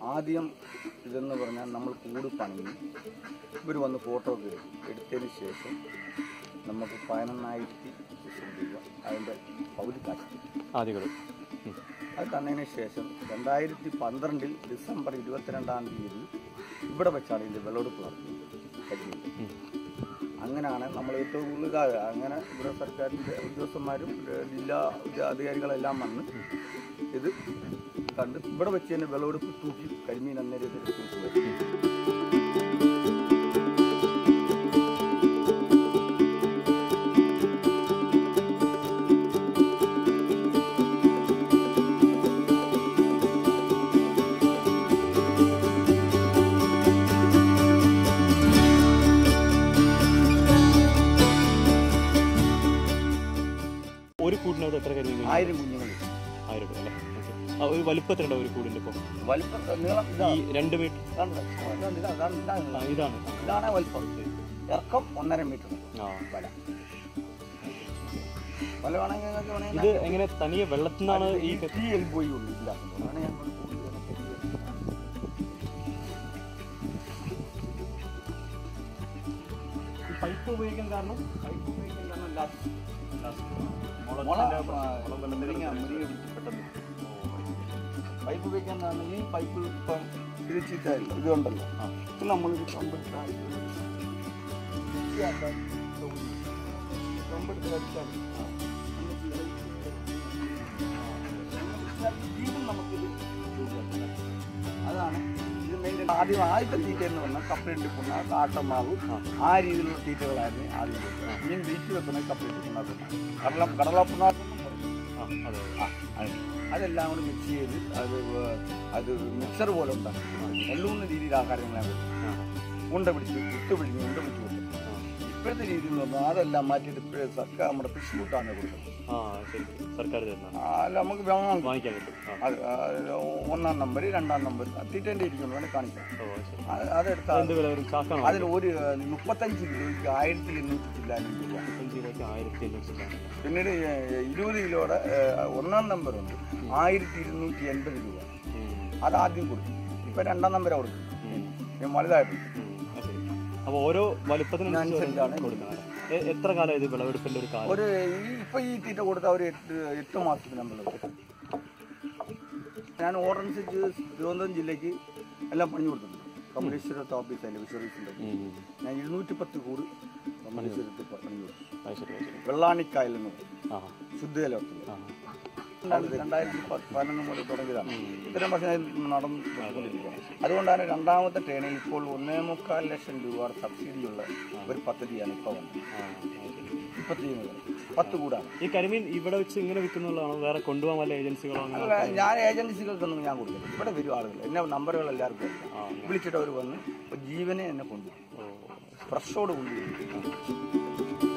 ആദ്യം ഇതെന്ന് പറഞ്ഞാൽ നമ്മൾ കൂട് പണിയും ഇവർ വന്ന് ഫോട്ടോ ഒക്കെ എടുക്കും എടുത്തതിന് ശേഷം നമുക്ക് പതിനൊന്നായിരത്തി രൂപ അതിൻ്റെ പകുതി കാശ് ആദ്യകൾ അത് തന്നതിന് ശേഷം രണ്ടായിരത്തി പന്ത്രണ്ടിൽ ഡിസംബർ ഇരുപത്തിരണ്ടാം തീയതി ഇവിടെ വെച്ചാണ് ഇതിൻ്റെ വിളവെടുപ്പ് നടത്തുന്നത് കരിമീൻ അങ്ങനെയാണ് നമ്മൾ ഏറ്റവും കൂടുതൽ കാ- അങ്ങനെ ഇവിടെ സർക്കാരിൻ്റെ ഉദ്യോഗസ്ഥന്മാരും ഏഹ് ജില്ലാ ഉദ്യ- അധികാരികളെല്ലാം വന്ന് ഇത് കണ്ട് ഇവിടെ വെച്ച് തന്നെ വിളവെടുപ്പ് തൂക്കി കരിമീൻ അന്നേരം ഇതിൽ തൂക്കി വരും ഒരു കൂടിനകത്ത് എത്ര കരിമീൻ ആയിരം കുഞ്ഞുങ്ങൾ ആയിരം രൂപ അല്ലേ ഓക്കെ ആ ഒരു വലുപ്പത്തിലുണ്ടോ ഒരു കൂടിൻ്റെ ഇപ്പോൾ വലിപ്പം നീളം ഈ ഇതാണ് രണ്ട് മീറ്റർ ഇതാണ് ഇതാണ് ഇതാണ് ഇതാണ് ആ ഇതാണ് ഇതാണ് വലിപ്പം ഇറക്കം ഒന്നര മീറ്റർ ആ വല വല വേണമെങ്കിൽ നിങ്ങൾക്ക് ഇത് വേണമെങ്കിൽ എങ്ങനെ തനിയെ വെള്ളത്തിൽ നിന്നാണ് ഈ ഈ ടീ എൽബോയി ഉള്ളൂ ഇല്ലാത്തത് അതാണ് ഞാൻ ഇവിടെ കൂടുതൽ പൈപ്പ് ഉപയോഗിക്കാൻ കാരണം പൈപ്പ് ഉപയോഗിക്കാൻ കാരണം ലാസ്റ്റ് മുള മുള ആ, മുരിങ്ങ മുരിങ്ങ പിടിച്ച് പെട്ടെന്ന് പൈപ്പ് ഉപയോഗിക്കാൻ കാരണം ഈ പൈപ്പ് ഇപ്പം ഇത് ചീത്തായില്ല ഇതുണ്ടല്ലോ ഇത് നമ്മളിത് കമ്പെടുത്താൽ കമ്പെടുത്ത് കളിച്ചാൽ വീണ്ടും നമുക്കിത് അതാണ് ഇത് മെയിൻ ആദ്യം ആദ്യത്തെ തീറ്റ എന്ന് പറഞ്ഞാൽ കപ്പലിട്ട് പുണ്ണ കാട്ടമാവ് ആ രീതിയിലുള്ള തീറ്റകളായിരുന്നു ആദ്യം കൊടുത്തത്. മീൻ വീട്ടിൽ വെക്കുന്ന കപ്പലിട്ട് പുണ്ണാക്കുന്ന കടല കടലപ്പുണ്ണാക്കെന്നും പറയും ആ അതെ ആ, അത് അതെല്ലാം കൂടി മിക്സ് ചെയ്ത് അത് വേ- അത് മിക്സർ പോലെ ഉണ്ടാക്കും രണ്ടു മൂന്ന് രീതിയിൽ ആഹാരങ്ങളാണ് കൊടുക്കും ആ ഉണ്ട പിടിച്ച് വിത്ത് പിടിഞ്ഞ് ഉണ്ട പിടിച്ച് കൊടുക്കും ഇപ്പോഴത്തെ രീതി എന്ന് പറഞ്ഞാൽ അതെല്ലാം മാറ്റിയിട്ട് ഇപ്പോഴേ സർക്കാർ നമ്മുടെ ഫിഷ് ഫുഡാണ് കൊടുക്കുന്നത് ആ ശരി സർക്കാർ തരുന്ന ആ, അല്ല നമുക്ക് വാങ്ങാം വാങ്ങിക്കാൻ കിട്ടും ആ അത് ആ, ഒന്നാം നമ്പർ രണ്ടാം നമ്പർ തീറ്റേൻ്റെ ഇരിക്കുന്നു വേണേൽ കാണിക്കാം ഓ ശരി അത് അതെടുത്താൽ എന്ത് വില വരും ചാക്കാണോ അതിൽ ഒരു ആ, മുപ്പത്തഞ്ച് കിലോയ്ക്ക് ആയിരത്തി എണ്ണൂറ്റി ചില്ലാനും രൂപ അഞ്ച് കിലോയ്ക്ക് ആയിരത്തി എണ്ണൂറ്റി പിന്നീട് ഏ, ഇരുപത് കിലോയുടെ ഏ, ഒന്നാം നമ്പറുണ്ട് ആയിരത്തി ഇരുന്നൂറ്റി എൺപത് രൂപ അത് ആദ്യം കൊടുക്കും ഇപ്പൊ രണ്ടാം നമ്പരാ കൊടുക്കും ഞാൻ വലുതായിട്ടുണ്ട് അപ്പോൾ ഓരോ വലുപ്പത്തിനനുസരിച്ച് അനുസരിച്ചാണ് കൊടുക്കുന്നത് എ- എത്ര കാലം ഇത് വിളവെടുപ്പിന്റെ ഒരു കാലം ഒരു ഈ ഇപ്പൊ ഈ തീറ്റ കൊടുത്ത ഒരു എട്ട് എട്ട് മാസത്തിനുള്ളിൽ ഞാൻ ഓർഡർ അനുസരിച്ച് തിരുവനന്തപുരം ജില്ലയ്ക്ക് എല്ലാം പണി കൊടുത്തിട്ടുണ്ട് കമലേശ്വരത്ത് ഓഫീസല്ലേ ഫിഷറീസിൻ്റെ ഉം. ഞാൻ ഇരുന്നൂറ്റി പത്ത് കൂട് കമലേശ്വരത്ത് പണി കൊടുത്തു അത് ശരി അത് ശരി വെള്ളാണിക്കായൽ എന്ന് പറയും ആ ശുദ്ധജലത്തിൽ ആ രണ്ടായിരത്തി പത്ത് പതിനൊന്ന് മുതൽ തുടങ്ങിയതാണ് ഇത്തരം പക്ഷേ നടന്നു നടന്നുകൊണ്ടിരിക്കുകയാണ് അതുകൊണ്ടാണ് രണ്ടാമത്തെ ട്രെയിനിൽ ഇപ്പോൾ ഒന്നേ മുക്കാൽ ലക്ഷം രൂപ സബ്സിഡിയുള്ള ഒരു പദ്ധതിയാണ് ഇപ്പോൾ വന്നത് ആ അത് ശരി. ഇപ്പം ചെയ്യുന്നത് പത്ത് കൂടാണ് ഈ കരിമീൻ ഇവിടെ വെച്ച് ഇങ്ങനെ വിൽക്കുന്നുള്ളതാണോ വേറെ കൊണ്ടുപോകാൻ വല്ല ഏജൻസികളോ അങ്ങനെ അല്ല, ഞാൻ ഏജൻസികൾക്കൊന്നും ഞാൻ കൊടുക്കില്ല ഇവിടെ വരും ആളുകൾ എന്നെ നമ്പറുകൾ എല്ലാവർക്കും അറിയാം. ആ വിളിച്ചിട്ട് അവർ വന്ന് ഇപ്പൊ ജീവനെ എന്നെ കൊണ്ടുപോകും ഓ ഫ്രഷോട് കൊണ്ടുപോകും